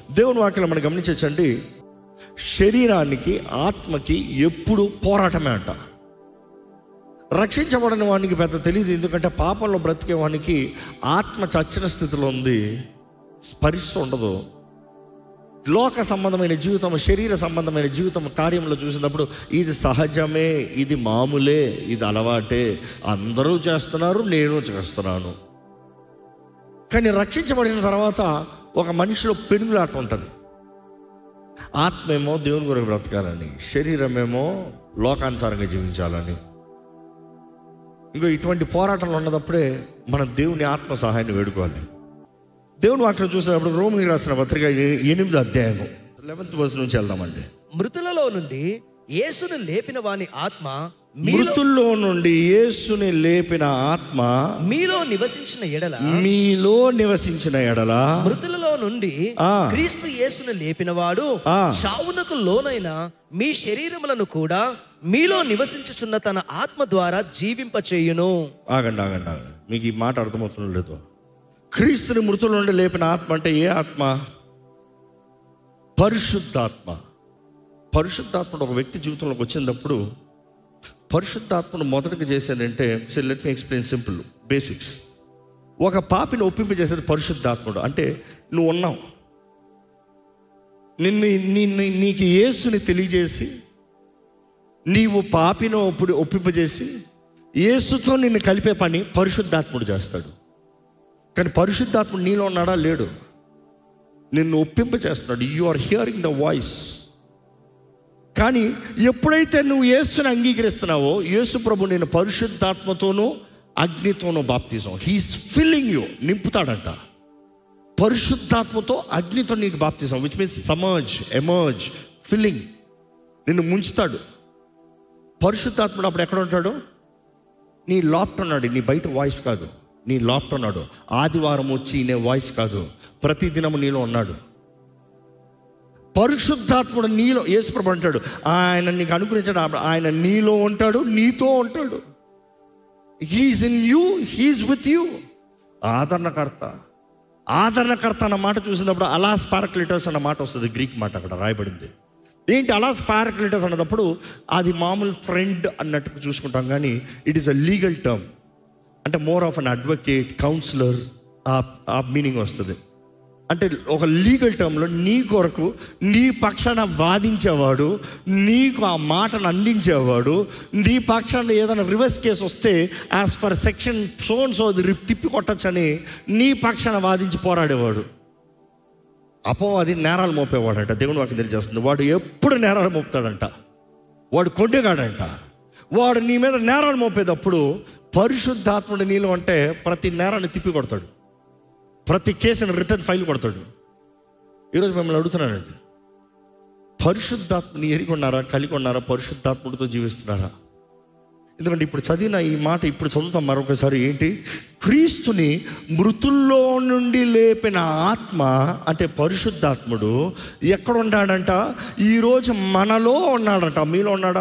దేవుని వాక్యం మనం గమనించండి శరీరానికి ఆత్మకి ఎప్పుడు పోరాటమే అంట రక్షించబడిన వానికి పెద్ద తెలియదు ఎందుకంటే పాపంలో బ్రతికే వానికి ఆత్మ చచ్చిన స్థితిలో ఉంది స్పరిశ ఉండదు లోక సంబంధమైన జీవితం శరీర సంబంధమైన జీవితం కార్యంలో చూసినప్పుడు ఇది సహజమే ఇది మామూలే ఇది అలవాటే అందరూ చేస్తున్నారు నేను చేస్తున్నాను కానీ రక్షించబడిన తర్వాత ఒక మనిషిలో పెనుగులాట ఉంటుంది ఆత్మ ఏమో దేవుని కొరకు బ్రతకాలని శరీరమేమో లోకానుసారంగా జీవించాలని ఇంకో ఇటువంటి పోరాటంలో ఉన్నదప్పుడే మనం దేవుని ఆత్మ సహాయాన్ని వేడుకోవాలి దేవుని వాక్యం చూసినప్పుడు రోమిని రాసిన పత్రిక ఎ- ఎనిమిది అధ్యాయము లెవెన్త్ వర్స్ నుంచి వెళ్దామండి మృతులలో నుండి యేసును లేపిన వాని ఆత్మ మీలో మృతుల్లో నుండి యేసుని లేపిన ఆత్మ మీలో నివసించిన ఎడల మీలో నివసించిన ఎడల మృతులలో నుండి ఆ. క్రీస్తు యేసును లేపినవాడు ఆ. చావునకు లోనైన మీ శరీరములను కూడా మీలో నివసించుచున్న తన ఆత్మ ద్వారా జీవింపచేయును ఆగండి ఆగండి ఆగండి మీకు ఈ మాట అర్థమవుతుందో లేదో క్రీస్తుని మృతుల నుండి లేపిన ఆత్మ అంటే ఏ ఆత్మ పరిశుద్ధాత్మ పరిశుద్ధాత్మ ఒక వ్యక్తి జీవితంలోకి వచ్చినప్పుడు పరిశుద్ధాత్మను మొదటగా చేసేదంటే let me explain simple basics ఒక పాపిని ఒప్పింపజేసేది పరిశుద్ధాత్ముడు అంటే నువ్వు ఉన్నావు నిన్ను నిన్ను నీకు యేసుని తెలియజేసి నీవు పాపిని ఒప్పుడు ఒప్పింపజేసి యేసుతో నిన్ను కలిపే పని పరిశుద్ధాత్ముడు చేస్తాడు కానీ పరిశుద్ధాత్ముడు నీలో ఉన్నాడా లేడు నిన్ను ఒప్పింప చేస్తున్నాడు you are hearing the voice కానీ ఎప్పుడైతే నువ్వు యేసుని అంగీకరిస్తున్నావో యేసు ప్రభు నేను పరిశుద్ధాత్మతోనూ అగ్నితోనూ బాప్తిజం హీస్ ఫిల్లింగ్ యూ నింపుతాడంట పరిశుద్ధాత్మతో అగ్నితో నీకు బాప్తిజం which means submerge emerge filling నిన్ను ముంచుతాడు పరిశుద్ధాత్ముడు అప్పుడు ఎక్కడ ఉంటాడు నీ లోపట ఉన్నాడు నీ బయట వాయిస్ కాదు నీ లోపట ఉన్నాడు ఆదివారం వచ్చి నే వాయిస్ కాదు ప్రతి దినము నీలో ఉన్నాడు పరిశుద్ధాత్ముడు నీలో యేసుప్రభు అంటాడు ఆయన నీకు అనుగ్రహించాడు ఆ- ఆయన నీలో ఉంటాడు నీతో ఉంటాడు he is in you he is with you ఆదరణకర్త ఆదరణకర్త అన్న మాట చూసినప్పుడు అలాస్ పారక్లిటర్స్ అన్న మాట వస్తుంది గ్రీక్ మాట అక్కడ రాయబడింది ఏంటి అలాస్ పారక్లిటర్స్ అన్నప్పుడు అది మామూలు ఫ్రెండ్ అన్నట్టు చూసుకుంటాం కానీ it is a legal term అంటే more of an advocate counsellor ఆ మీనింగ్ వస్తుంది అంటే ఒక లీగల్ టర్మ్లో నీ కొరకు నీ పక్షాన వాదించేవాడు నీకు ఆ మాటను అందించేవాడు నీ పక్షాన ఏదైనా రివర్స్ కేసు వస్తే యాజ్ ఫర్ సెక్షన్ సోన్ సో తిప్పి కొట్టచ్చని నీ పక్షాన వాదించి పోరాడేవాడు అపో అది నేరాలు మోపేవాడంట దేవుని వాకి తెలియజేస్తుంది వాడు ఎప్పుడు నేరాలు మోపుతాడంట వాడు కొండగాడంట వాడు నీ మీద నేరాలు మోపేటప్పుడు పరిశుద్ధాత్ముడు నీళ్ళు అంటే ప్రతి నేరాన్ని తిప్పి కొడతాడు ప్రతి కేసుని రిటర్న్ ఫైల్ కొడతాడు ఈరోజు మిమ్మల్ని అడుగుతున్నానండి పరిశుద్ధాత్మని ఎరిగి ఉన్నారా కలిగి ఉన్నారా పరిశుద్ధాత్ముడితో జీవిస్తున్నారా ఎందుకంటే ఇప్పుడు చదివిన ఈ మాట ఇప్పుడు చదువుతాం మరొకసారి ఏంటి క్రీస్తుని మృతుల్లో నుండి లేపిన ఆత్మ అంటే పరిశుద్ధాత్ముడు ఎక్కడ ఉన్నాడంట ఈరోజు మనలో ఉన్నాడంట మీలో ఉన్నాడా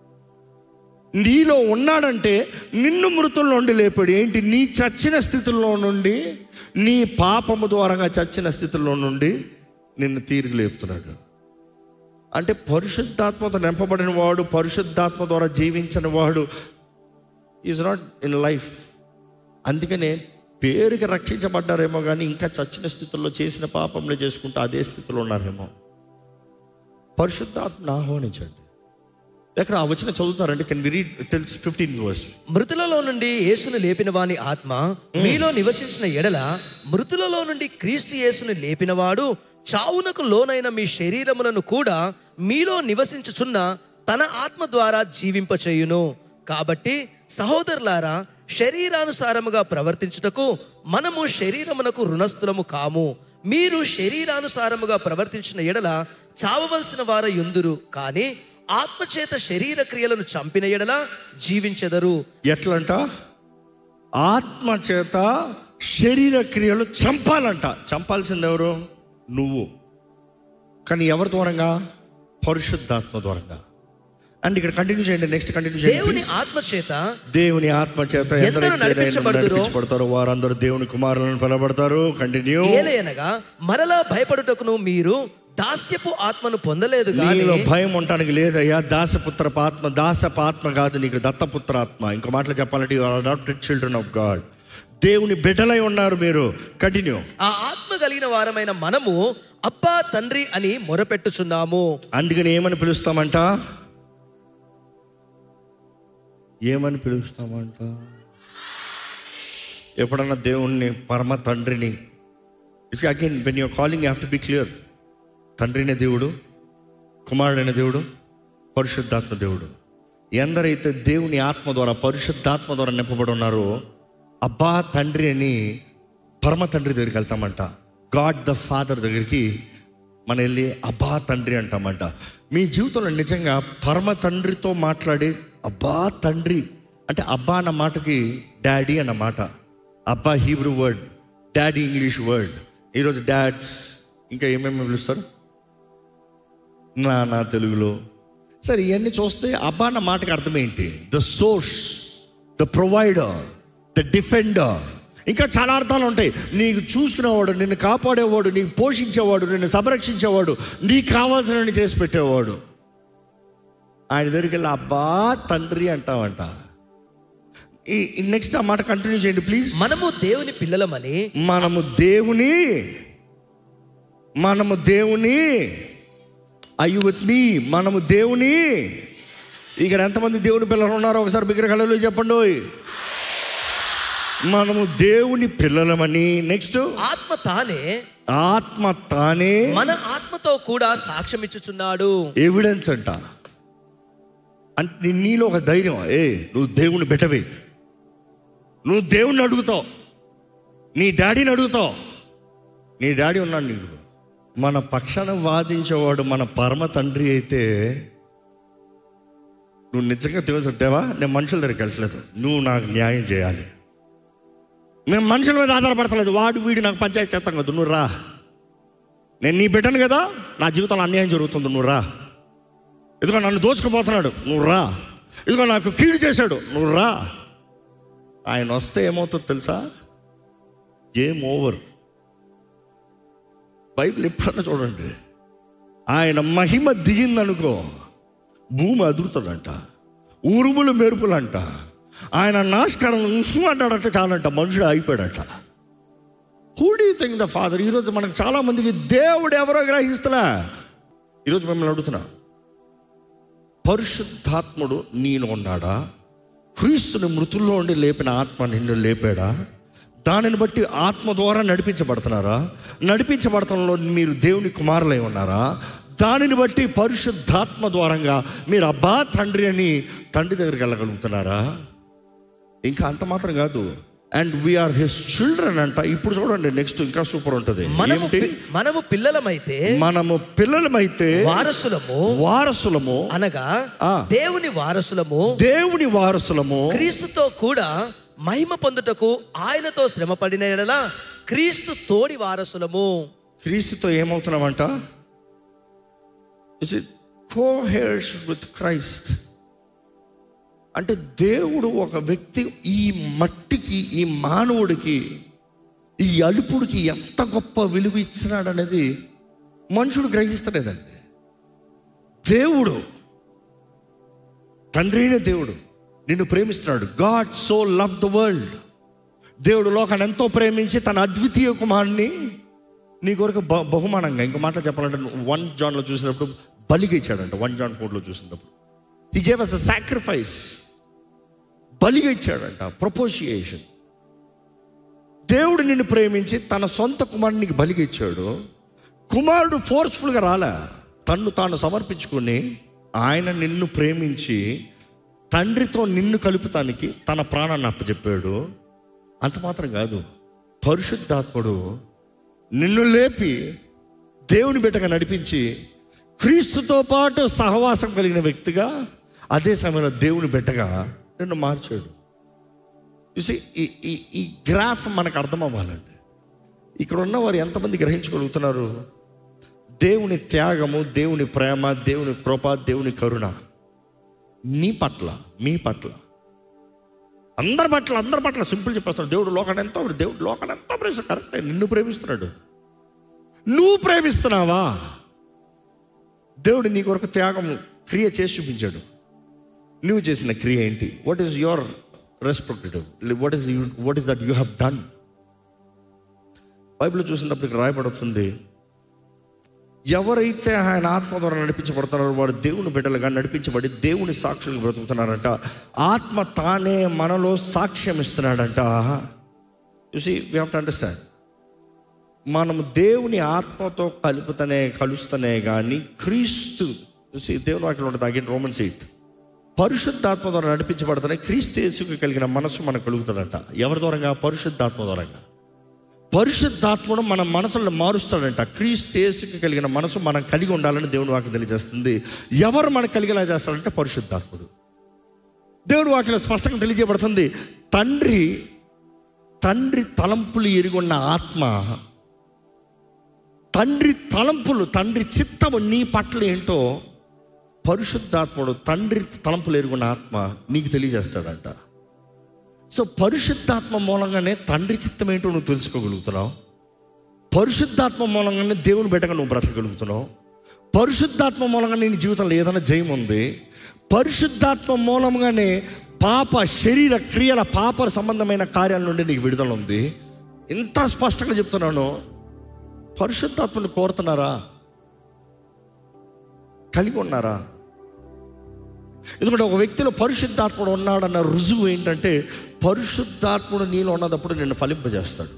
నీలో ఉన్నాడంటే నిన్ను మృతుల్లో నుండి లేపాడు ఏంటి నీ చచ్చిన స్థితిలో నుండి నీ పాపము ద్వారంగా చచ్చిన స్థితిలో నుండి నిన్ను తీరిగి లేపుతున్నాడు అంటే పరిశుద్ధాత్మతో నింపబడిన వాడు పరిశుద్ధాత్మ ద్వారా జీవించిన వాడు ఈజ్ నాట్ ఇన్ లైఫ్ అందుకనే పేరుకి రక్షించబడ్డారేమో కానీ ఇంకా చచ్చిన స్థితిలో చేసిన పాపంలో చేసుకుంటూ అదే స్థితిలో ఉన్నారేమో పరిశుద్ధాత్మను ఆహ్వానించండి ఎక్కడ ఆ వచ్చిన చదువుతారండి can we read tells fifteen verse మృతులలో నుండి యేసును లేపిన వాని ఆత్మ మీలో నివసించిన ఎడల మృతులలో నుండి క్రీస్తు యేసును లేపినవాడు చావునకు లోనైన మీ శరీరములను కూడా మీలో నివసించుచున్న తన ఆత్మ ద్వారా జీవింపచేయును కాబట్టి సహోదరులారా శరీరానుసారముగా ప్రవర్తించుటకు మనము శరీరమునకు రుణస్థులము కాము మీరు శరీరానుసారముగా ప్రవర్తించిన ఎడల చావవలసిన వార యుందురు కానీ ఆత్మచేత శరీర క్రియలను చంపిన ఎడల జీవించెదరు ఎట్లంట ఆత్మ చేత శరీర క్రియలు చంపాలంట చంపాల్సింది ఎవరు నువ్వు కానీ ఎవరి ద్వారంగా పరిశుద్ధాత్మ ద్వారంగా అండ్ ఇక్కడ కంటిన్యూ చేయండి నెక్స్ట్ కంటిన్యూ చేయండి దేవుని ఆత్మ చేత దేవుని ఆత్మ చేత ఎందరూ ఎందరైతే నడిపించబడుదురో నడిపించబడతారో వారందరూ దేవుని కుమారులను పిలబడతారు కంటిన్యూ ఏలయనగా మరలా భయపడుటకును మీరు దాస్యపు ఆత్మను పొందలేదు గాని నీలో భయం ఉండటానికి లేదయ్యా దాసపుత్ర ఆత్మ దాసపాత్మ కాదు నీకు దత్తపుత్ర ఆత్మ ఇంకో మాటలు చెప్పాలంటే అడాప్టెడ్ చిల్డ్రన్ ఆఫ్ గాడ్ దేవుని బిడ్డలై ఉన్నారు మీరు కంటిన్యూ ఆ ఆత్మ కలిగిన వారమైన మనము అబ్బా తండ్రి అని మొరపెట్టుచున్నాము అందుకని ఏమని పిలుస్తామంట ఏమని పిలుస్తామంట ఎప్పుడన్నా దేవుణ్ణి పరమ తండ్రిని if again when you're calling have to be clear తండ్రినే దేవుడు కుమారుడైన దేవుడు పరిశుద్ధాత్మ దేవుడు ఎందరైతే దేవుని ఆత్మ ద్వారా పరిశుద్ధాత్మ ద్వారా నింపబడి ఉన్నారో అబ్బా తండ్రి అని పరమ తండ్రి దగ్గరికి వెళ్తామంట గాడ్ ద ఫాదర్ దగ్గరికి మనం వెళ్ళి అబ్బా తండ్రి అంటామంట మీ జీవితంలో నిజంగా పరమ తండ్రితో మాట్లాడే అబ్బా తండ్రి అంటే అబ్బా అన్న మాటకి డాడీ అన్న మాట అబ్బా Hebrew word daddy English word ఈరోజు డాడ్స్ ఇంకా ఏమేమి పిలుస్తారు నా నా తెలుగులో సరే ఇవన్నీ చూస్తే అబ్బా అన్న మాటకి అర్థం ఏంటి the source the provider the defender ఇంకా చాలా అర్థాలు ఉంటాయి నీకు చూసుకునేవాడు నిన్ను కాపాడేవాడు నీకు పోషించేవాడు నిన్ను సంరక్షించేవాడు నీకు కావాల్సిన చేసి పెట్టేవాడు ఆయన దగ్గరికి వెళ్ళి అబ్బా తండ్రి అంటావంట ఈ నెక్స్ట్ ఆ మాట కంటిన్యూ చేయండి ప్లీజ్ మనము దేవుని పిల్లలమని మనము దేవుని మనము దేవుని అయ్యు విత్ మీ మనము దేవుని ఇక్కడ ఎంతమంది దేవుని పిల్లలు ఉన్నారో ఒకసారి బిగ్గర కళలు చెప్పండి ఓయ్. మనము దేవుని పిల్లలమని నెక్స్ట్ ఆత్మ తానే ఆత్మ తానే మన ఆత్మతో కూడా సాక్ష్యం ఇచ్చుచున్నాడు ఎవిడెన్స్ అంట అంటే నీ- నీలో ఒక ధైర్యం ఏ నువ్వు దేవుని బెటవే నువ్వు దేవుణ్ణి అడుగుతావు నీ డాడీని అడుగుతావు నీ డాడీ ఉన్నాడు నీకు మన పక్షాన వాదించేవాడు మన పరమ తండ్రి అయితే నువ్వు నిజంగా దేవుని దేవా నేను మనుషుల దగ్గరికి వెళ్ళట్లేదు నువ్వు నాకు న్యాయం చేయాలి మేము మనుషుల మీద ఆధారపడతలేదు వాడు వీడు నాకు పంచాయతీ చేస్తాం కదా నువ్వు రా నేను నీ బిడ్డను కదా నా జీవితంలో అన్యాయం జరుగుతుంది నువ్వు రా ఇదిగో నన్ను దోచుకుపోతున్నాడు నువ్వు రా ఇదిగో నాకు కీడు చేశాడు నువ్వు రా ఆయన వస్తే ఏమవుతుందో తెలుసా గేమ్ ఓవర్ బైబిల్ ఎప్పుడన్నా చూడండి ఆయన మహిమ దిగిందనుకో భూమి అదురుతుందంట ఉరుములు మెరుపులంట ఆయన నాశకరం అంటాడట చాలంట మనుషుడు అయిపోయాడట who do think the father ఈరోజు మనకు చాలా మందికి దేవుడు ఎవరో గ్రహిస్తలే ఈరోజు మిమ్మల్ని అడుగుతున్నా పరిశుద్ధాత్ముడు నేను ఉన్నాడా క్రీస్తుని మృతుల్లో ఉండి లేపిన ఆత్మ నిన్ను లేపాడా దానిని బట్టి ఆత్మ ద్వారా నడిపించబడుతున్నారా నడిపించబడటంలో మీరు దేవుని కుమారులై ఉన్నారా దానిని బట్టి పరిశుద్ధాత్మ ద్వారంగా మీరు అబ్బా తండ్రి అని తండ్రి దగ్గరికి వెళ్ళగలుగుతున్నారా ఇంకా అంత మాత్రం కాదు అండ్ వీఆర్ హిస్ చిల్డ్రన్ అంట ఇప్పుడు చూడండి నెక్స్ట్ ఇంకా సూపర్ ఉంటుంది మనము ఏమిటి పి- మనము పిల్లలమైతే మనము పిల్లలమైతే వారసులము వారసులము అనగా ఆ. దేవుని వారసులము దేవుని వారసులము క్రీస్తుతో కూడా మహిమ పొందుటకు ఆయనతో శ్రమ పడిన ఎడల క్రీస్తు తోడి వారసులము క్రీస్తుతో ఏమవుతున్నామంట కో హెయిర్స్ విత్ క్రైస్ట్ అంటే దేవుడు ఒక వ్యక్తి ఈ మట్టికి ఈ మానవుడికి ఈ అలుపుడికి ఎంత గొప్ప విలువ ఇచ్చినాడు అనేది మనుషుడు గ్రహిస్తలేదండి దేవుడు తండ్రి అయిన దేవుడు నిన్ను ప్రేమిస్తున్నాడు God so love the world దేవుడు లోకాన్ని ఎంతో ప్రేమించి తన అద్వితీయ కుమారుని నీ కొరకు బ- బహుమానంగా ఇంకో మాట చెప్పాలంటే వన్ జాన్లో చూసినప్పుడు బలిగా ఇచ్చాడంట వన్ జాన్ ఫోర్లో చూసినప్పుడు he gave us a sacrifice బలిగా ఇచ్చాడంట ప్రపోజియేషన్ దేవుడు నిన్ను ప్రేమించి తన సొంత కుమారుడిని నీకు బలిగా ఇచ్చాడు కుమారుడు ఫోర్స్ఫుల్గా రాలే తన్ను తాను సమర్పించుకొని ఆయన నిన్ను ప్రేమించి తండ్రితో నిన్ను కలుపుతానికి తన ప్రాణాన్ని అప్పచెప్పాడు అంత మాత్రం కాదు పరిశుద్ధాత్ముడు నిన్ను లేపి దేవుని బిడ్డగా నడిపించి క్రీస్తుతో పాటు సహవాసం కలిగిన వ్యక్తిగా అదే సమయంలో దేవుని బిడ్డగా నిన్ను మార్చాడు చూసి ఈ ఈ ఈ గ్రాఫ్ మనకు అర్థం అవ్వాలండి ఇక్కడ ఉన్న వారు ఎంతమంది గ్రహించగలుగుతున్నారు దేవుని త్యాగము దేవుని ప్రేమ దేవుని కృప దేవుని కరుణ నీ పట్ల మీ పట్ల అందరి పట్ల అందరి పట్ల సింపుల్ చెప్పేస్తాడు దేవుడు లోకాన్ని ఎంతో దేవుడు లోకాన్ని ఎంతో ప్రేమిస్తాడు కరెక్ట్ నిన్ను ప్రేమిస్తున్నాడు నువ్వు ప్రేమిస్తున్నావా దేవుడు నీ కొరకు త్యాగం క్రియ చేసి చూపించాడు నువ్వు చేసిన క్రియ ఏంటి what is your respective what is you what is that you have done Bible చూసినప్పుడు ఇక్కడ రాయబడుతుంది ఎవరైతే ఆయన ఆత్మ ద్వారా నడిపించబడుతున్నారో వాడు దేవుని బిడ్డలుగా నడిపించబడి దేవుని సాక్షులు బ్రతుకుతున్నారంట ఆత్మ తానే మనలో సాక్ష్యం ఇస్తున్నాడంట చూసి వీ హ్యావ్ టు అండర్స్టాండ్ మనము దేవుని ఆత్మతో కలుపుతనే కలుస్తనే కానీ క్రీస్తు చూసి దేవుని వాక్యం ఉంటుంది అగైన్ రోమన్స్ ఎయిట్ పరిశుద్ధాత్మ ద్వారా నడిపించబడుతున్న క్రీస్తు యేసుకు కలిగిన మనసు మనకు కలుగుతుందంట ఎవరి ద్వారంగా పరిశుద్ధాత్మ ద్వారంగా పరిశుద్ధాత్మను మన మనసులను మారుస్తాడంట క్రీస్తు యేసుకి కలిగిన మనసు మనం కలిగి ఉండాలని దేవుని వాక్యం తెలియజేస్తుంది ఎవరు మనకు కలిగేలా చేస్తాడంటే పరిశుద్ధాత్ముడు దేవుడు వాక్యం స్పష్టంగా తెలియజేయబడుతుంది తండ్రి తండ్రి తలంపులు ఎరుగున్న ఆత్మ తండ్రి తలంపులు తండ్రి చిత్తము నీ పట్ల ఏంటో పరిశుద్ధాత్ముడు తండ్రి తలంపులు ఎరుగున్న ఆత్మ నీకు తెలియజేస్తాడంట సో పరిశుద్ధాత్మ మూలంగానే తండ్రి చిత్తం ఏంటో నువ్వు తెలుసుకోగలుగుతున్నావు పరిశుద్ధాత్మ మూలంగానే దేవుని బిడ్డగా నువ్వు బ్రతకగలుగుతున్నావు పరిశుద్ధాత్మ మూలంగా నీ జీవితంలో ఏదైనా జయం ఉంది పరిశుద్ధాత్మ మూలంగానే పాప శరీర క్రియల పాప సంబంధమైన కార్యాల నుండి నీకు విడుదల ఉంది ఇంత స్పష్టంగా చెప్తున్నాను పరిశుద్ధాత్మను కోరుతున్నారా కలిగి ఉన్నారా ఎందుకంటే ఒక వ్యక్తిలో పరిశుద్ధాత్ముడు ఉన్నాడన్న రుజువు ఏంటంటే పరిశుద్ధాత్ముడు నీలో ఉన్నదప్పుడు నిన్ను ఫలింపజేస్తాడు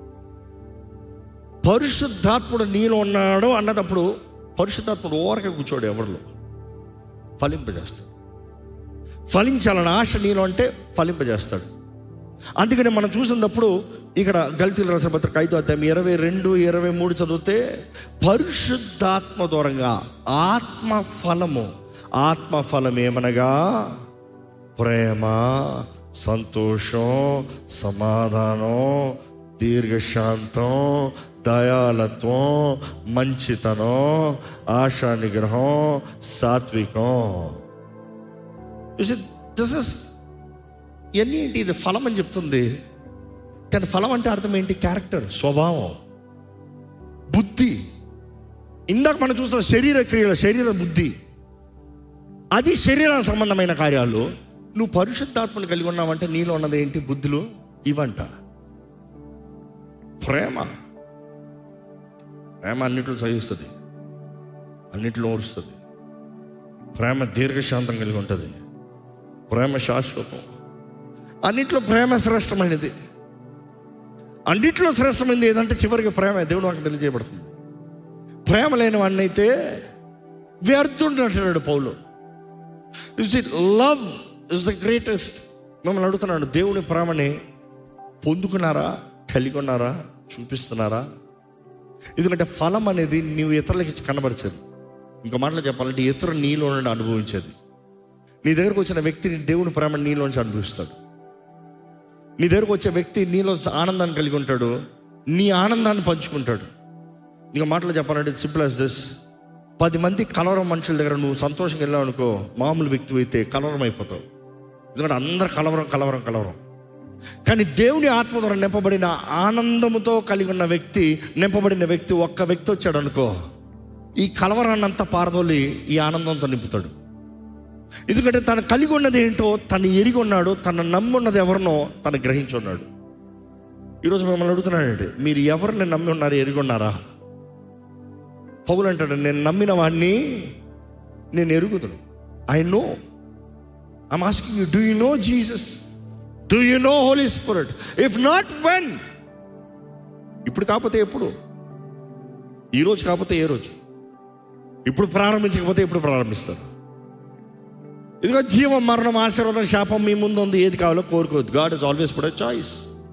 పరిశుద్ధాత్ముడు నీలో ఉన్నాడు అన్నదప్పుడు పరిశుద్ధాత్ముడు ఓరక కూర్చోడు ఎవరిలో ఫలింపజేస్తాడు ఫలించాలని ఆశ నీలో అంటే ఫలింపజేస్తాడు అందుకని మనం చూసినప్పుడు ఇక్కడ గలితీలు రాసిన పత్రిక ఐదో అధ్యాయం ఇరవై రెండు ఇరవై మూడు చదివితే పరిశుద్ధాత్మ దూరంగా ఆత్మ ఫలము ఆత్మ ఫలం ఏమనగా ప్రేమ సంతోషం సమాధానం దీర్ఘశాంతం దయాలత్వం మంచితనం ఆశా నిగ్రహం సాత్వికం దిస్ ఇస్ ఇవన్నీ ఏంటి ఇది ఫలం అని చెప్తుంది కానీ ఫలం అంటే అర్థం ఏంటి క్యారెక్టర్ స్వభావం బుద్ధి ఇందాక మనం చూసిన శరీర క్రియలు శరీర బుద్ధి అది శరీర సంబంధమైన కార్యాలు నువ్వు పరిశుద్ధాత్మను కలిగి ఉన్నావంటే నీలో ఉన్నది ఏంటి బుద్ధులు ఇవంట ప్రేమ ప్రేమ అన్నిట్లో సహిస్తుంది అన్నిట్లో ఓరుస్తుంది ప్రేమ దీర్ఘశాంతం కలిగి ఉంటుంది ప్రేమ శాశ్వతం అన్నిట్లో ప్రేమ శ్రేష్టమైనది అన్నిట్లో శ్రేష్టమైనది ఏదంటే చివరికి ప్రేమ దేవుడు నాకు తెలియజేయబడుతుంది ప్రేమ లేని వాడిని అయితే వ్యర్థుంటున్నాడు పౌలు is it love is the greatest మిమ్మల్ని అడుగుతున్నాను దేవుని ప్రేమని పొందుకున్నారా కలిగి ఉన్నారా చూపిస్తున్నారా ఎందుకంటే ఫలం అనేది నీవు ఇతరులకి కనబరిచేది ఇంకో మాటలో చెప్పాలంటే ఇతరులు నీలో నుండి అనుభవించేది నీ దగ్గరకు వచ్చిన వ్యక్తిని దేవుని ప్రేమ నీలోంచి అనుభవిస్తాడు నీ దగ్గరకు వచ్చే వ్యక్తి నీలో ఆనందాన్ని కలిగి ఉంటాడు నీ ఆనందాన్ని పంచుకుంటాడు ఇంకో మాటలో చెప్పాలంటే సింపుల్ యాజ్ దిస్ పది మంది కలవరం మనుషుల దగ్గర నువ్వు సంతోషంగా వెళ్ళావు అనుకో మామూలు వ్యక్తి అయితే కలవరం అయిపోతావు ఎందుకంటే అందరు కలవరం కలవరం కలవరం కానీ దేవుని ఆత్మ ద్వారా నింపబడిన ఆనందముతో కలిగి ఉన్న వ్యక్తి నింపబడిన వ్యక్తి ఒక్క వ్యక్తి వచ్చాడు అనుకో ఈ కలవరాన్నంతా పారదోలి ఈ ఆనందంతో నింపుతాడు ఎందుకంటే తను కలిగి ఉన్నది ఏంటో తను ఎరిగి ఉన్నాడు తను నమ్మి ఉన్నది ఎవరినో తను గ్రహించి ఉన్నాడు ఈరోజు మిమ్మల్ని అడుగుతున్నానండి మీరు ఎవరిని నమ్మి ఉన్నారు ఎరిగి ఉన్నారా పౌలు అంటాడు నేను నమ్మిన వాడిని నేను ఎరుగుదును I know I'm asking you do you know Jesus do you know holy spirit if not when ఇప్పుడు కాకపోతే ఎప్పుడు ఈ రోజు కాకపోతే ఏ రోజు ఇప్పుడు ప్రారంభించకపోతే ఎప్పుడు ప్రారంభిస్తారు ఇదిగో జీవం మరణం ఆశీర్వాదం శాపం మీ ముందు ఉంది ఏది కావాలో కోరుకోవద్దు God is always put choice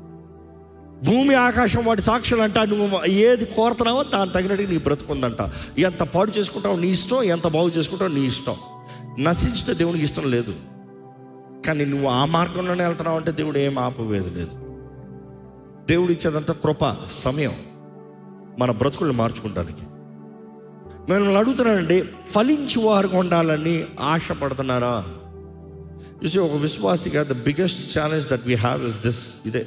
భూమి ఆకాశం వాటి సాక్షులు అంట నువ్వు ఏది కోరుతున్నావో దాని తగినట్టుగా నీ బ్రతుకుందంట ఎంత పాడు చేసుకుంటావు నీ ఇష్టం ఎంత బాగు చేసుకుంటావు నీ ఇష్టం నశించితే దేవునికి ఇష్టం లేదు కానీ నువ్వు ఆ మార్గంలోనే వెళ్తున్నావు అంటే దేవుడు ఏం ఆపవేది లేదు దేవుడు ఇచ్చేదంతా కృప సమయం మన బ్రతుకులను మార్చుకుంటానికి మిమ్మల్ని అడుగుతున్నానండి ఫలించి వారు ఉండాలని ఆశపడుతున్నారా చూసి ఒక విశ్వాసిగా the biggest challenge that we have is this ఇదే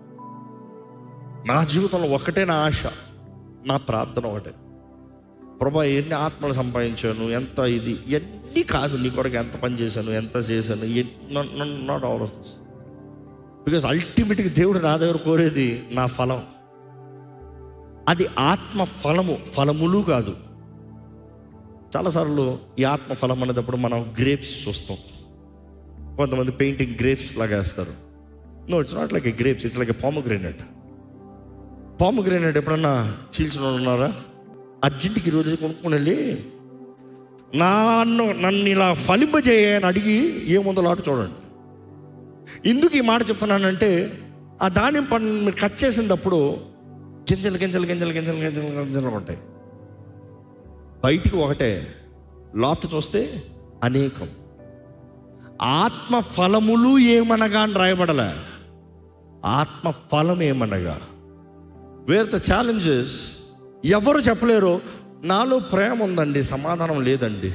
నా జీవితంలో ఒకటే నా ఆశ నా ప్రార్థన ఒకటే ప్రభా ఎన్ని ఆత్మలు సంపాదించాను ఎంత ఇది ఎన్ని కాదు నీ కొరకు ఎంత పని చేశాను ఎంత చేశాను not all of this because అల్టిమేట్గా దేవుడు నా దగ్గర కోరేది నా ఫలం అది ఆత్మ ఫలము ఫలములు కాదు చాలాసార్లు ఈ ఆత్మ ఫలం అనేటప్పుడు మనం గ్రేప్స్ చూస్తాం కొంతమంది పెయింటింగ్ గ్రేప్స్ లాగా వేస్తారు no it's not like a grapes it's like a pomegranate pomegranate ఎప్పుడన్నా చీల్చిన వాళ్ళు ఉన్నారా అర్జెంట్కి ఈరోజు కొనుక్కొని వెళ్ళి నన్ను నన్ను ఇలా ఫలింపజేయ అని అడిగి ఏముందో లాట చూడండి ఎందుకు ఈ మాట చెప్తున్నానంటే ఆ ధాన్యం పండు మీరు కట్ చేసినప్పుడు గింజలు గింజలు గింజలు గింజలు గింజలు గింజలు ఉంటాయి బయటికి ఒకటే లోపల చూస్తే అనేకం ఆత్మ ఫలములు ఏమనగా అని రాయబడలే ఆత్మ ఫలం ఏమనగా వేర్ ద ఛాలెంజెస్ ఎవరు చెప్పలేరు నాలో ప్రేమ ఉందండి సమాధానం లేదండి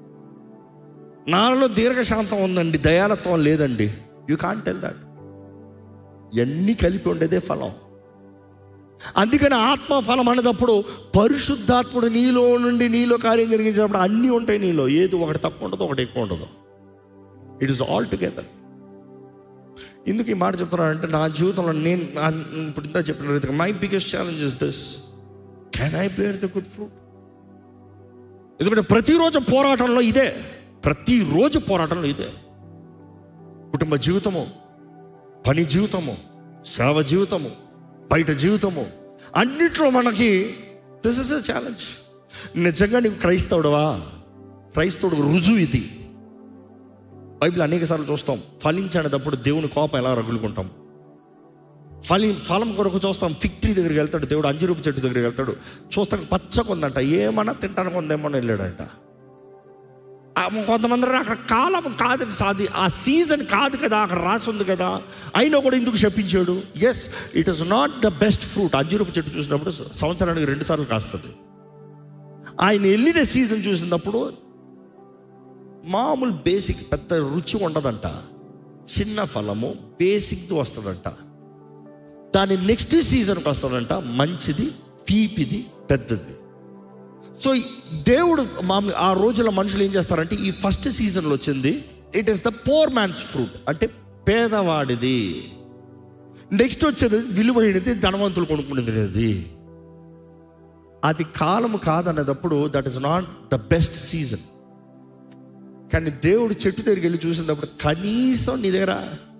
నాలో దీర్ఘశాంతం ఉందండి దయాలత్వం లేదండి యూ కాంట్ టెల్ దట్ ఎన్ని కలిపి ఉండేదే ఫలం అందుకని ఆత్మ ఫలం అనేటప్పుడు పరిశుద్ధాత్ముడు నీలో నుండి నీలో కార్యం జరిగించినప్పుడు అన్నీ ఉంటాయి నీలో ఏది ఒకటి తక్కువ ఉండదు ఒకటి ఎక్కువ ఉండదు ఇట్ ఈస్ ఆల్ టుగెదర్ ఎందుకు ఈ మాట చెప్తున్నానంటే నా జీవితంలో నేను నా- ఇప్పుడు ఇంత చెప్పిన రీతిగా my biggest challenge is this can I bear the good fruit ఎందుకంటే ప్రతిరోజు పోరాటంలో ఇదే ప్రతిరోజు పోరాటంలో ఇదే కుటుంబ జీవితము పని జీవితము సేవ జీవితము బయట జీవితము అన్నిట్లో మనకి దిస్ ఇస్ ఎ ఛాలెంజ్ నిజంగా నీకు క్రైస్తవుడవా క్రైస్తవుడు రుజువు ఇది బైబిల్ అనేక సార్లు చూస్తాం ఫలించేటప్పుడు దేవుని కోపం ఎలా రగులుకుంటాం ఫలి ఫలం కొరకు చూస్తాం ఫిక్ ట్రీ దగ్గరికి వెళ్తాడు దేవుడు అంజరూపు చెట్టు దగ్గరికి వెళ్తాడు చూస్తాం పచ్చగా ఉందంట ఏమన్నా తింటానికి ఉందేమో అని వెళ్ళాడంట ఆ కొంతమంది అక్కడ కాలం కాదు సాది ఆ సీజన్ కాదు కదా అక్కడ రాసి ఉంది కదా అయినా కూడా ఎందుకు చెప్పించాడు yes it is not the best fruit అంజూరపు చెట్టు చూసినప్పుడు సంవత్సరానికి రెండు సార్లు కాస్తుంది ఆయన వెళ్ళిన సీజన్ చూసినప్పుడు మామూలు బేసిక్ పెద్ద రుచి ఉండదంట చిన్న ఫలము బేసిక్ది వస్తుందంట దాని నెక్స్ట్ సీజన్కి వస్తుందంట మంచిది తీపిది పెద్దది సో దేవుడు మామూలు ఆ రోజుల మనుషులు ఏం చేస్తారంటే ఈ ఫస్ట్ సీజన్లో వచ్చింది it is the poor man's fruit అంటే పేదవాడిది నెక్స్ట్ వచ్చేది విలువైనది ధనవంతులు కొనుక్కునేది అది కాలం కాదనేటప్పుడు that is not the best season కానీ దేవుడు చెట్టు దగ్గరికి వెళ్ళి చూసినప్పుడు కనీసం నీ దగ్గర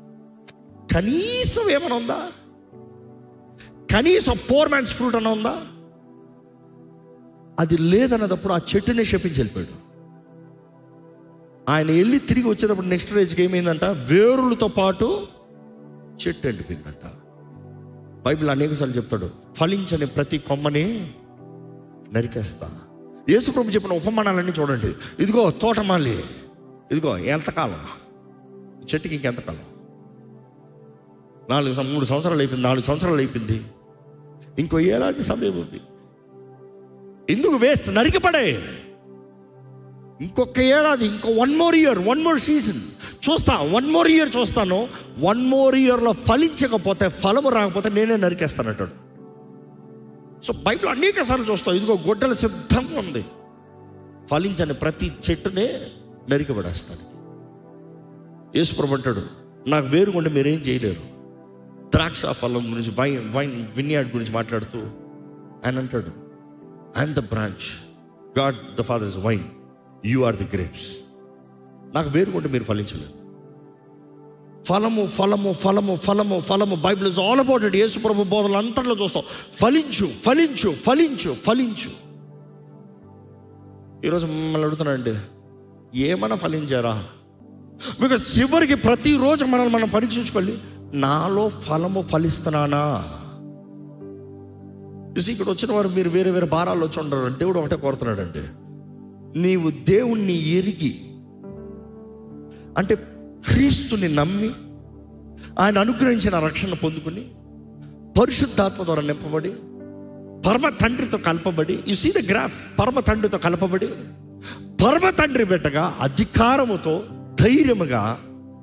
కనీసం ఏమైనా ఉందా కనీసం పోర్ మ్యాన్స్ ఫ్రూట్ అన్న ఉందా అది లేదన్నప్పుడు ఆ చెట్టునే శపించి వెళ్ళిపోయాడు ఆయన వెళ్ళి తిరిగి వచ్చేటప్పుడు నెక్స్ట్ రేజ్కి ఏమైందంట వేరులతో పాటు చెట్టు ఎండిపోయిందంట బైబిల్ అనేకసార్లు చెప్తాడు ఫలించని ప్రతి కొమ్మని నరికేస్తా యేసుప్రభు చెప్పిన ఉపమానాలన్నీ చూడండి ఇదిగో తోటమాలి ఇదిగో ఎంతకాలం ఈ చెట్టుకి ఇంకెంతకాలం నాలుగు సం- మూడు సంవత్సరాలు అయిపోయింది నాలుగు సంవత్సరాలు అయిపోయింది ఇంకో ఏడాది సమయం ఉంది ఎందుకు వేస్ట్ నరికిపడే ఇంకొక ఏడాది ఇంకో one more year one more season చూస్తా వన్ మోర్ ఇయర్ చూస్తాను వన్ మోర్ ఇయర్లో ఫలించకపోతే ఫలము రాకపోతే నేనే నరికేస్తానంటాడు సో బైబిల్ అనేక సార్లు చూస్తాం ఇదిగో గొడ్డలు సిద్ధంగా ఉంది ఫలించని ప్రతి చెట్టునే నరికబడేస్తాను యేసుప్రభు అంటాడు నాకు వేరుగుండి మీరేం చేయలేరు ద్రాక్ష ఫలం గురించి వైన్ వైన్ విన్యాడ్ గురించి మాట్లాడుతూ ఆయన అంటాడు I'm the branch God the father's vine you are the grapes నాకు వేరుగుండి మీరు ఫలించలేదు ఫలము ఫలము ఫలము ఫలము ఫలము Bible is all about it యేసు ప్రభు బోధనలు అంతట్లో చూస్తాం ఫలించు ఫలించు ఫలించు ఫలించు ఈరోజు మిమ్మల్ని అడుగుతున్నానండి ఏమైనా ఫలించారా బికాస్ చివరికి ప్రతిరోజు మనల్ని మనం పరీక్షించుకోవాలి నాలో ఫలము ఫలిస్తున్నానా చూసి ఇక్కడ వచ్చిన వారు మీరు వేరే వేరే భారాలు వచ్చి ఉండరు దేవుడు ఒకటే కోరుతున్నాడండి నీవు దేవుణ్ణి ఎరిగి అంటే క్రీస్తుని నమ్మి ఆయన అనుగ్రహించిన రక్షణ పొందుకుని పరిశుద్ధాత్మ ద్వారా నింపబడి పరమ తండ్రితో కలపబడి యు సీ ద గ్రాఫ్ పరమ తండ్రితో కలపబడి పరమ తండ్రి బిడ్డగా అధికారముతో ధైర్యముగా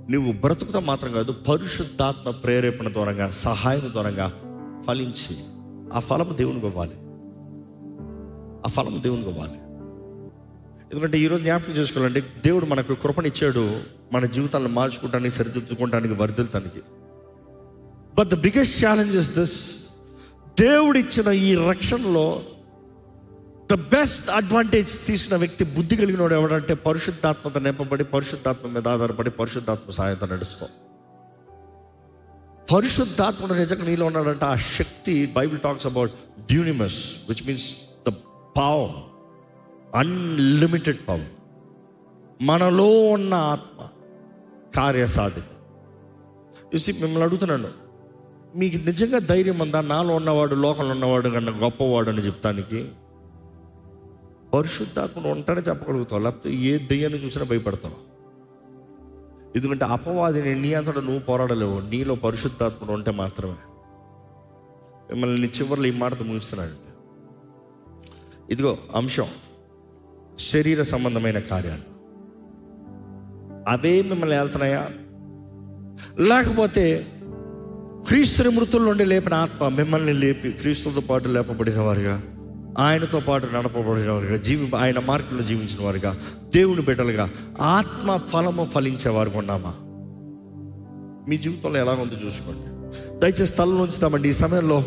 నువ్వు బ్రతుకుతా మాత్రం కాదు పరిశుద్ధాత్మ ప్రేరేపణ ద్వారంగా సహాయం ద్వారంగా ఫలించి ఆ ఫలము దేవునికి ఇవ్వాలి ఆ ఫలము దేవునికి ఇవ్వాలి ఎందుకంటే ఈరోజు జ్ఞాపకం చేసుకోవాలంటే దేవుడు మనకు కృపనిచ్చాడు మన జీవితాలను మార్చుకోవడానికి సరిదిద్దుకోవడానికి వర్ధిల్తానికి but the biggest challenge is this దేవుడిచ్చిన ఈ రక్షణలో ద బెస్ట్ అడ్వాంటేజ్ తీసుకున్న వ్యక్తి బుద్ధి కలిగిన వాడు ఎవడంటే పరిశుద్ధాత్మత నింపబడి పరిశుద్ధాత్మ మీద ఆధారపడి పరిశుద్ధాత్మ సహాయంతో నడుస్తాం పరిశుద్ధాత్ముడు నిజంగా నీలో ఉన్నాడంటే ఆ శక్తి Bible talks about dunamis which means the power unlimited power మనలో ఉన్న ఆత్మ కార్యసాధి చూసి మిమ్మల్ని అడుగుతున్నాను మీకు నిజంగా ధైర్యం ఉందా నాలో ఉన్నవాడు లోకంలో ఉన్నవాడు కన్నా గొప్పవాడు అని చెప్తానికి పరిశుద్ధాత్మను ఉంటానే చెప్పగలుగుతావు లేకపోతే ఏ దెయ్యాన్ని చూసినా భయపడతావు ఎందుకంటే అపవాదిని నీ అంతటా నువ్వు పోరాడలేవు నీలో పరిశుద్ధాత్మను ఉంటే మాత్రమే మిమ్మల్ని చివరిలో ఈ మాటతో ముగిస్తున్నాడు ఇదిగో అంశం శరీర సంబంధమైన కార్యాలు అవే మిమ్మల్ని వెళ్తున్నాయా లేకపోతే క్రీస్తుని మృతుల నుండి లేపిన ఆత్మ మిమ్మల్ని లేపి క్రీస్తుతో పాటు లేపబడిన వారుగా ఆయనతో పాటు నడపబడిన వారుగా జీవి ఆయన మార్గంలో జీవించిన వారుగా దేవుని బిడ్డలుగా ఆత్మ ఫలము ఫలించే వారు ఉన్నామా మీ జీవితంలో ఎలా ఉందో చూసుకోండి దయచేసి స్థలం ఉంచుతామండి ఈ సమయంలో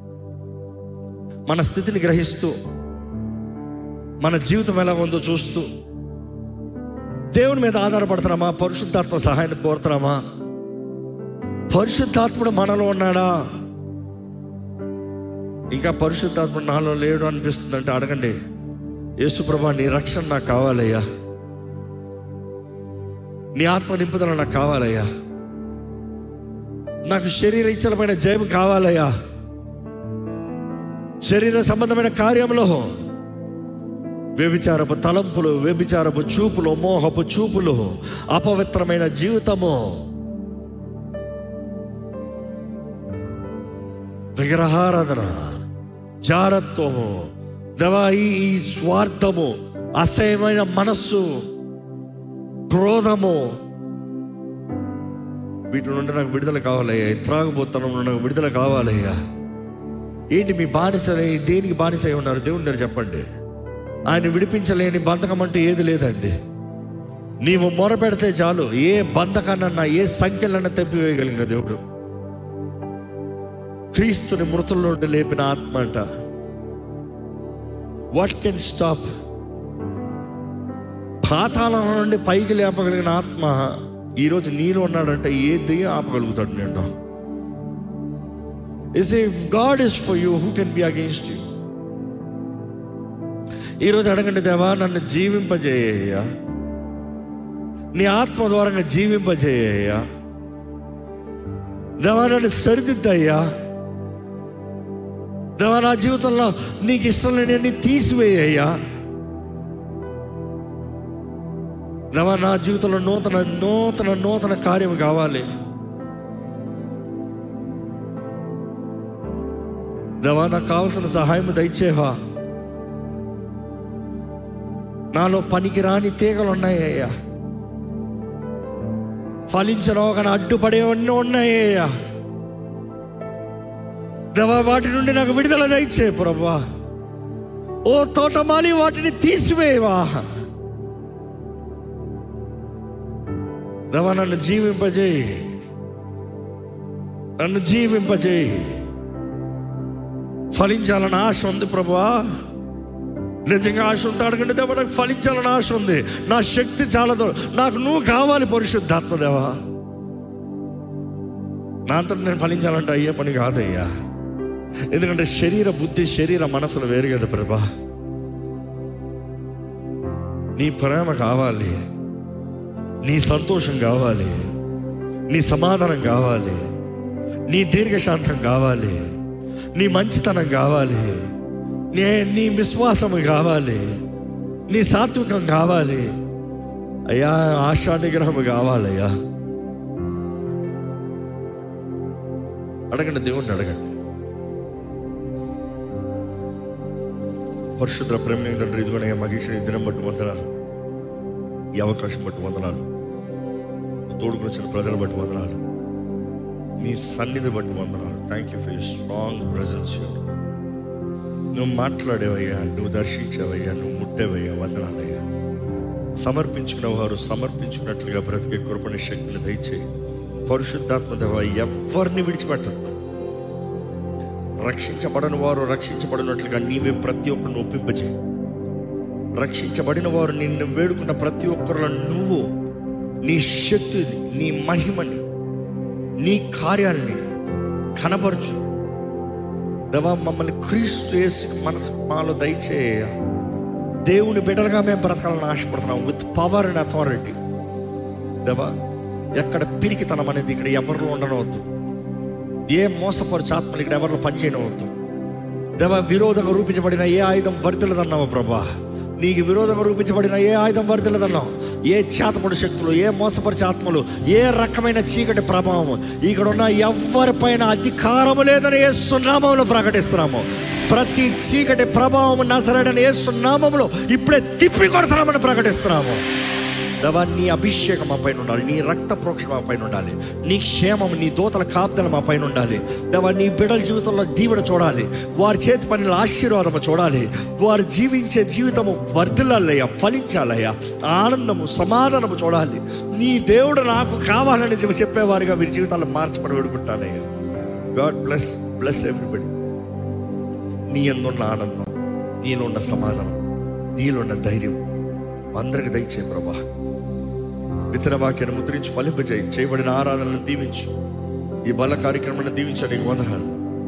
మన స్థితిని గ్రహిస్తూ మన జీవితం ఎలా ఉందో చూస్తూ దేవుని మీద ఆధారపడుతున్నామా పరిశుద్ధాత్మ సహాయాన్ని కోరుతున్నామా పరిశుద్ధాత్ముడు మనలో ఉన్నాడా ఇంకా పరిశుద్ధాత్ముడు నాలో లేడు అనిపిస్తుంది అంటే అడగండి యేసుప్రభా నీ రక్షణ నాకు కావాలయ్యా నీ ఆత్మ నింపుదల నాకు కావాలయ్యా నాకు శరీర ఇచ్చలమైన జయం కావాలయ్యా శరీర సంబంధమైన కార్యంలో వ్యభిచారపు తలంపులు వ్యభిచారపు చూపులు మోహపు చూపులు అపవిత్రమైన జీవితము విగ్రహారాధన జారత్వము దేవా ఈ ఈ స్వార్థము అసహ్యమైన మనస్సు క్రోధము వీటి నుండి నాకు విడుదల కావాలయ్యా ఈ త్రాగుబోతనం నుండి నాకు విడుదల కావాలయ్యా ఏంటి మీ బానిస దేనికి బానిస అయి ఉన్నారు దేవుని దగ్గర చెప్పండి ఆయన విడిపించలేని బంధకం అంటూ ఏది లేదండి నీవు మొరపెడితే చాలు ఏ బంధకాన్నన్నా ఏ సంఖ్యలన్నా తెప్పివేయగలిగిన దేవుడు క్రీస్తుని మృతుల నుండి లేపిన ఆత్మ అంట వాట్ కెన్ స్టాప్ పాతాళం నుండి పైకి లేపగలిగిన ఆత్మ ఈరోజు నీలో ఉన్నాడంటే ఏ దెయ్యం ఆపగలుగుతాడు నేను is if God is for you who can be against you ఈరోజు అడగండి దేవా నన్ను జీవింపజేయ్యా నీ ఆత్మ ద్వారంగా జీవింపజేయ్యా దేవా నన్ను సరిదిద్దయ్యా దేవా నా జీవితంలో నీకు ఇష్టం లేని అన్ని తీసివేయ్యా దేవా నా జీవితంలో నూతన నూతన నూతన కార్యం కావాలి దేవా నాకు కావాల్సిన సహాయం దయచేవా నాలో పనికిరాని తీగలు ఉన్నాయ్యా ఫలించడం అడ్డుపడేవన్నీ ఉన్నాయ్యా దేవా వాటి నుండి నాకు విడుదల దయచే ప్రభా ఓ తోటమాలి వాటిని తీసివేవా దేవా నన్ను జీవింపజేయి నన్ను జీవింపజేయి ఫలించాలని ఆశ ఉంది ప్రభా నిజంగా ఆశ ఉంటే అడగండి దేవా నాకు ఫలించాలని ఆశ ఉంది నా శక్తి చాలదు నాకు నువ్వు కావాలి పరిశుద్ధాత్మ దేవా నా అంతా నేను ఫలించాలంటే అయ్యే పని కాదయ్యా ఎందుకంటే శరీర బుద్ధి శరీర మనసులు వేరు కదా ప్రభా నీ ప్రేమ కావాలి నీ సంతోషం కావాలి నీ సమాధానం కావాలి నీ దీర్ఘశాంతం కావాలి నీ మంచితనం కావాలి నీ నీ విశ్వాసం కావాలి నీ సాత్వికం కావాలి అయ్యా ఆశా నిగ్రహం కావాలయ్యా అడగండి దేవుణ్ణి అడగండి పరిశుద్ర ప్రేమ తండ్రి ఇదిగోనయ్యా మగేశ్వరి దినం బట్టి వందనాలు ఈ అవకాశం బట్టి వందనాలు తోడుకుని వచ్చిన ప్రజలు బట్టి వందనాలు నీ సన్నిధి బట్టి వందనాలు thank you for you strong presence నువ్వు మాట్లాడేవయ్యా నువ్వు దర్శించావయ్యా నువ్వు ముట్టేవయ్యా వందనాలయ్యా సమర్పించుకున్న వారు సమర్పించుకున్నట్లుగా బ్రతికే కృపణ శక్తిని దయచేయి పరిశుద్ధాత్మ దేవ ఎవరిని విడిచిపెట్టద్దు రక్షించబడని వారు రక్షించబడినట్లుగా నీవే ప్రతి ఒక్కరిని ఒప్పింపచేయి రక్షించబడిన వారు నిన్ను వేడుకున్న ప్రతి ఒక్కరిలో నువ్వు నీ శక్తిని నీ మహిమని నీ కార్యాల్ని కనబరచు దేవా మమ్మల్ని క్రీస్తు యేసు మనసు మాలో దయచేయ దేవుని బిడ్డలుగా మేము బ్రతకాలని ఆశపడుతున్నాం విత్ పవర్ అండ్ అథారిటీ దేవా ఎక్కడ పిరికితనం అనేది ఇక్కడ ఎవరిలో ఉండనవద్దు ఏ మోసపరచు ఆత్మలు ఇక్కడ ఎవరిలో పనిచేయనవద్దు దేవ విరోధంగా రూపించబడిన ఏ ఆయుధం వర్దిలదన్నావు ప్రభా నీకు విరోధంగా రూపించబడిన ఏ ఆయుధం వర్దిలదన్నావు ఏ చేతపడు శక్తులు ఏ మోసపరిచే ఆత్మలు ఏ రకమైన చీకటి ప్రభావం ఇక్కడ ఉన్న ఎవరిపైన అధికారము లేదని ఏ సున్నామంలో ప్రకటిస్తున్నాము ప్రతి చీకటి ప్రభావం నసరడని ఏ సున్నామంలో ఇప్పుడే తిప్పి కొడుతున్నామని ప్రకటిస్తున్నాము దేవా నీ అభిషేకం మా పైన ఉండాలి నీ రక్త ప్రోక్షణ మా పైన ఉండాలి నీ క్షేమం నీ దోతల కాపుదల మా పైన ఉండాలి దేవా నీ బిడ్డల జీవితంలో దీవెన చూడాలి వారి చేతి పనుల ఆశీర్వాదము చూడాలి వారు జీవించే జీవితము వర్ధిల్లాలయ్యా ఫలించాలయ్యా ఆనందము సమాధానము చూడాలి నీ దేవుడు నాకు కావాలని చెప్పి చెప్పేవారుగా వీరి జీవితాలను మార్చమని వేడుకుంటానయ్యా గాడ్ బ్లెస్ బ్లెస్ ఎవ్రీబడి నీ అందున్న ఆనందం నీలో ఉన్న సమాధానం నీలో ఉన్న ధైర్యం అందరికి దయచే ప్రభా విత్తన వాక్యాన్ని ముద్రించి ఫలింపజేయి చేయబడిన ఆరాధనలను దీవించు ఈ బల కార్యక్రమాన్ని దీవించడానికి వందనాలు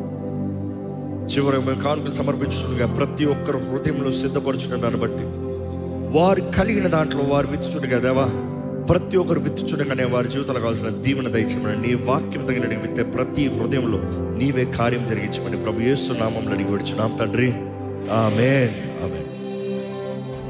చివరికి మేము కానుకలు సమర్పించుండగా ప్రతి ఒక్కరు హృదయంలో సిద్ధపరచుకున్న దాన్ని బట్టి వారు కలిగిన దాంట్లో వారు విత్తుచుండగా దేవా ప్రతి ఒక్కరు విత్తుచుండగానే వారి జీవితాలు కావాల్సిన దీవెన దయచేయమని నీ వాక్యం తగినట్టు విత్తే ప్రతి హృదయంలో నీవే కార్యం జరిగించమని ప్రభు యేసు నామంలో అడిగి విడుచున్నాం తండ్రి ఆమెన్ ఆమెన్